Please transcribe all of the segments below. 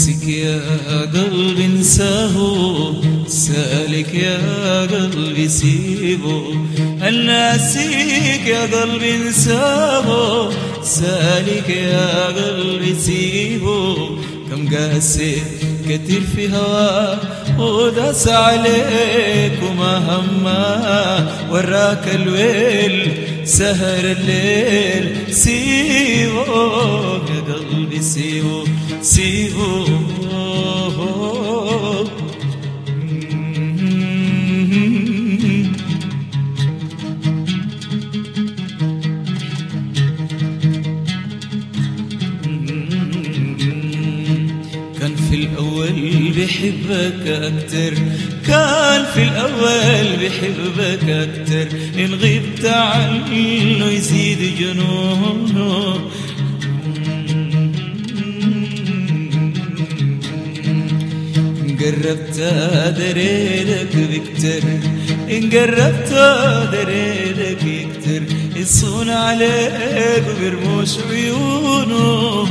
ناسك يا قلبي انساه سالك يا قلبي سيبه الناسيك يا قلبي انساه سالك يا قلبي سيبه كم قاسيت كتير في هواه وداس عليك وما هما وراك الويل سهر الليل سيبه يا قلبي سيبه سيبه كان في الأول بيحبك أكتر كان في الأول بيحبك أكتر إن غبت عنه يزيد جنونه إن قربت دريدك بكتر إن قربت دريدك يكتر يصون عليك وبرموش عيونه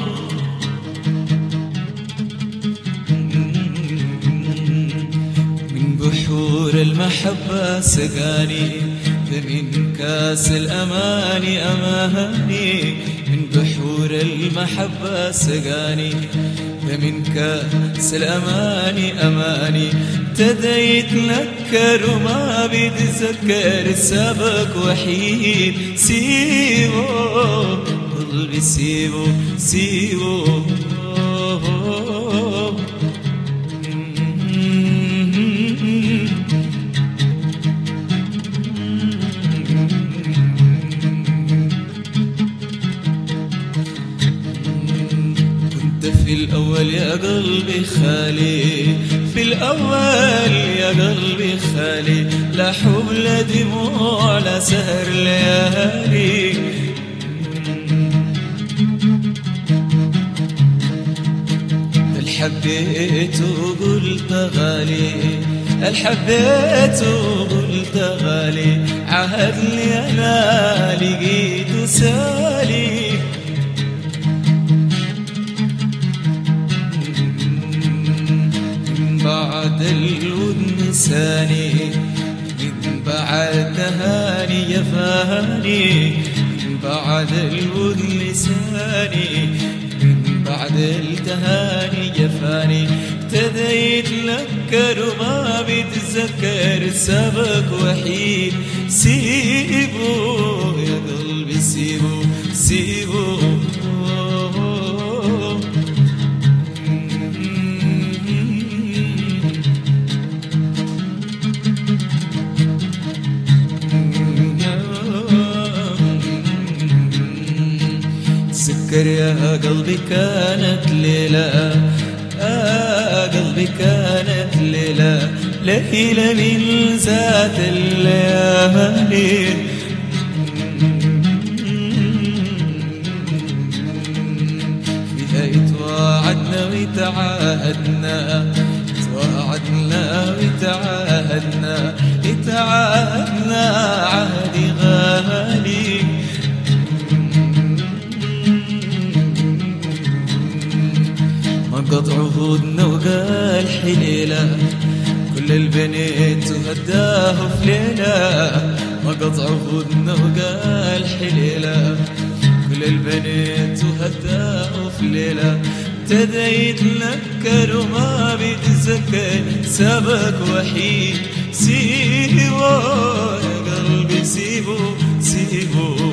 من بحور المحبة سقاني فمن كاس الأماني أماني من بحور المحبة سقاني فمن كاس الأماني أماني ابتدى يتنكر وما بيتذكر سبك وحيد سيبه قلبي سيبه سيبه كنت في الأول يا قلبي خالي في الأول يا قلبي خالي لا حب لا دموع لا سهر ليالي الحبيت وقلت غالي الحبيت وقلت غالي عهد لي انا لقيت سالي من بعد الود نساني من بعد تهاني يا فاني من بعد الود لساني من بعد التهاني جفاني ابتدى يتنكر وما بيتذكر سبك وحيد سيبه يا قلبي سيبه سيبه سكر يا قلبي كانت ليلة آه قلبي كانت ليلة ليلة من ذات الليالي فيها يتواعدنا ويتعاهدنا توعدنا وتعاهدنا يتعاهدنا عهدي غالي ما قطع عهودنا وقال حليلة كل البنيت وهداه في ليلة ما قطع عهودنا وقال حليلة كل البنيت وهداه في ليلة ابتدى يتنكر وما بيتذكر سبك وحيد سيبه يا قلبي سيبه سيبه